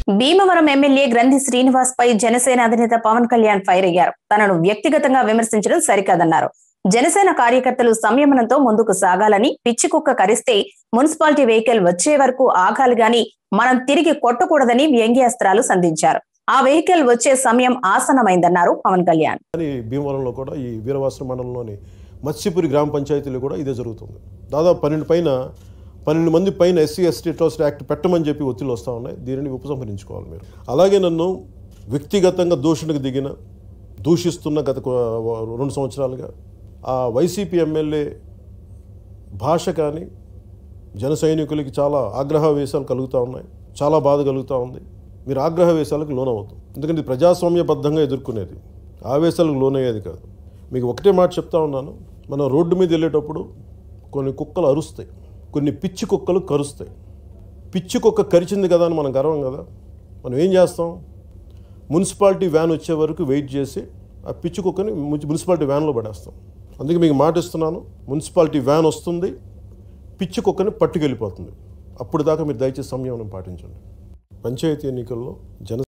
Bhimavaram MLA గ్రంథి శ్రీనివాస్ పై జనసేన అధినేత Pawan Kalyan fire అయ్యారు తనను వ్యక్తిగతంగా విమర్శించడం సరికాదన్నారు జనసేన కార్యకర్తలు సంయమనంతో ముందుకు సాగాలని పిచ్చి కుక్క కరిస్తే మున్సిపాలిటీ వెహికల్ వచ్చే వరకు ఆగాలి గాని మనం తిరిగి కొట్టకూడదని వ్యంగ్యాస్త్రాలు సంధించారు ఆ వెహికల్ వచ్చే సమయం ఆసనమైందన్నారు పవన్ కళ్యాణ్ కానీ భీమవరంలో కూడా ఈ వీరవాసన మండలంలోని మత్స్యపురి గ్రామ పంచాయతీలో కూడా ఇదే జరుగుతుంది దాదాపు పన్నెండు పైన పన్నెండు మంది పైన ఎస్సీ ఎస్టీ అట్రాసిటీ యాక్ట్ పెట్టమని చెప్పి ఒత్తిళ్ళు వస్తూ ఉన్నాయి దీనిని ఉపసంహరించుకోవాలి మీరు అలాగే నన్ను వ్యక్తిగతంగా దూషణకు దిగిన దూషిస్తున్న గత కొ- రెండు సంవత్సరాలుగా ఆ వైసీపీ ఎమ్మెల్యే భాష కానీ జన సైనికులకి చాలా ఆగ్రహవేశాలు కలుగుతూ ఉన్నాయి చాలా బాధ కలుగుతూ ఉంది మీరు ఆగ్రహవేశాలకు లోనవుతాం ఎందుకంటే ఇది ప్రజాస్వామ్యబద్ధంగా ఎదుర్కొనేది ఆవేశాలకు లోనయ్యేది కాదు మీకు ఒకటే మాట చెప్తా ఉన్నాను మనం రోడ్డు మీద వెళ్ళేటప్పుడు కొన్ని కుక్కలు అరుస్తాయి కొన్ని పిచ్చి కుక్కలు కరుస్తాయి పిచ్చి కుక్క కరిచింది కదా అని మనం గర్వం కదా మనం ఏం చేస్తాం మున్సిపాలిటీ వ్యాన్ వచ్చే వరకు వెయిట్ చేసి ఆ పిచ్చి కుక్కని మున్సి- మున్సిపాలిటీ వ్యాన్లో పడేస్తాం అందుకే మీకు మాట ఇస్తున్నాను మున్సిపాలిటీ వ్యాన్ వస్తుంది పిచ్చి కుక్కని పట్టుకెళ్ళిపోతుంది అప్పుడు దాకా మీరు దయచేసి సంయమనం పాటించండి పంచాయతీ ఎన్నికల్లో జన